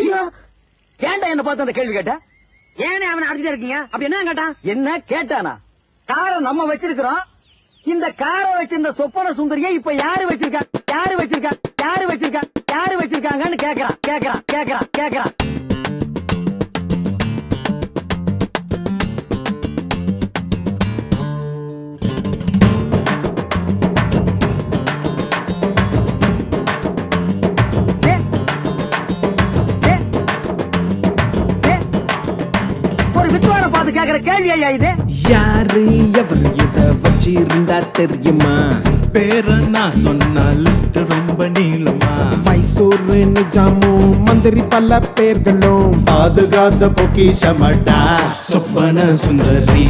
ஐயோ ஏன்டா என்ன பார்த்து அந்த கேள்வி கேட்ட ஏனே அவனை அடிச்சுட்டே இருக்கீங்க அப்படி என்ன கேட்டான் என்ன கேட்டானா காரை நம்ம வச்சிருக்கிறோம் இந்த காரை வச்சிருந்த சொப்பன சுந்தரியை இப்ப யாரு வச்சிருக்கா யாரு வச்சிருக்கா யாரு வச்சிருக்கா யாரு வச்சிருக்காங்கன்னு கேக்குறான் கேக்குறான் கேக்குறான் கேக்குறான் ஏ, ஏ, ஏ, ஒரு வித்வான பார்த்து கேக்குற கேள்வி ஐயா இது யாரு எவர் இத வச்சிருந்தா தெரியுமா பேர நான் சொன்னா லிஸ்ட் ரொம்ப நீளமா மைசூர் நிஜாமும் மந்திரி பல பேர்களும் பாதுகாத்த பொக்கிஷமடா சொப்பன சுந்தரி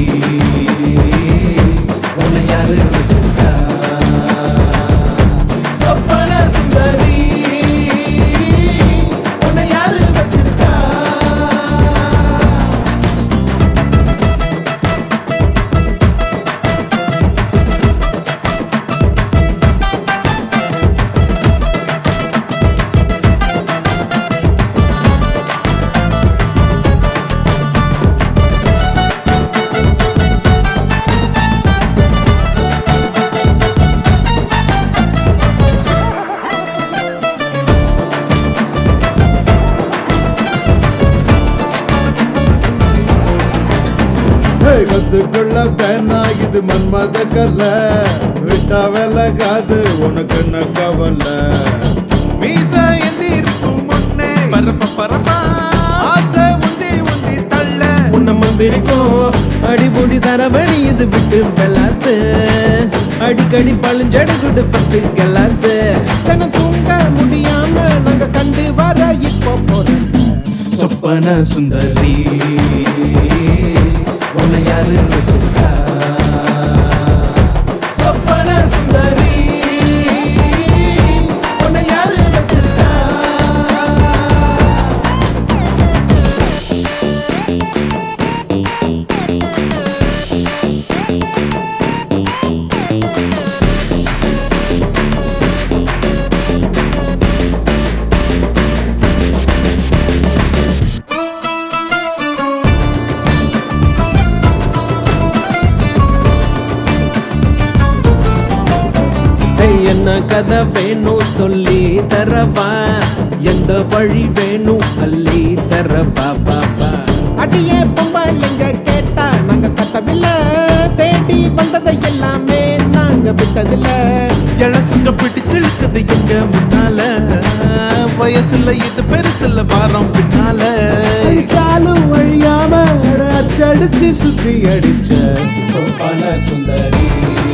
உன்னை யாரு வச்சிருக்கா சொப்பன சுந்தரி உன்னை யாரு வச்சிருக்கா கத்துக்குள்ள வேணா இது மன்மத கல்ல விட்டா விலகாது உனக்கு என்ன கவலை மீச எந்திருக்கும் முன்னே பரப்ப பரப்பா ஆசை உந்தி உந்தி தள்ள உன்னை மந்திரிக்கும் அடிபொடி சரவணி இது விட்டு வெலாசு அடிக்கடி பழுஞ்சடுகுடு ஃபர்ஸ்ட் கலாசு தன தூங்க முடியாம நாங்க கண்டு வர இப்போ போறோம் சொப்பன சுந்தரி உன்னை யாரு வச்சிருக்கா சொப்பன சுந்தரி உன்னை யாரு வச்சிருக்கா ஏய், என்ன கதை வேணும் சொல்லி தரவா எந்த வழி வேணும் அள்ளி தரவா வா வா அடியே பொம்பளைங்க கேட்டா நாங்க தட்டவில்லை தேடி வந்ததை எல்லாமே நாங்க விட்டதில்ல இழசுங்க பிடிச்சு இழுக்குது எங்க முன்னால வயசுல இது பெருசுல வாரம் பின்னால அடிச்சாலும் வழியாம அடிச்சு சுத்தி அடிச்ச சொப்பன சுந்தரி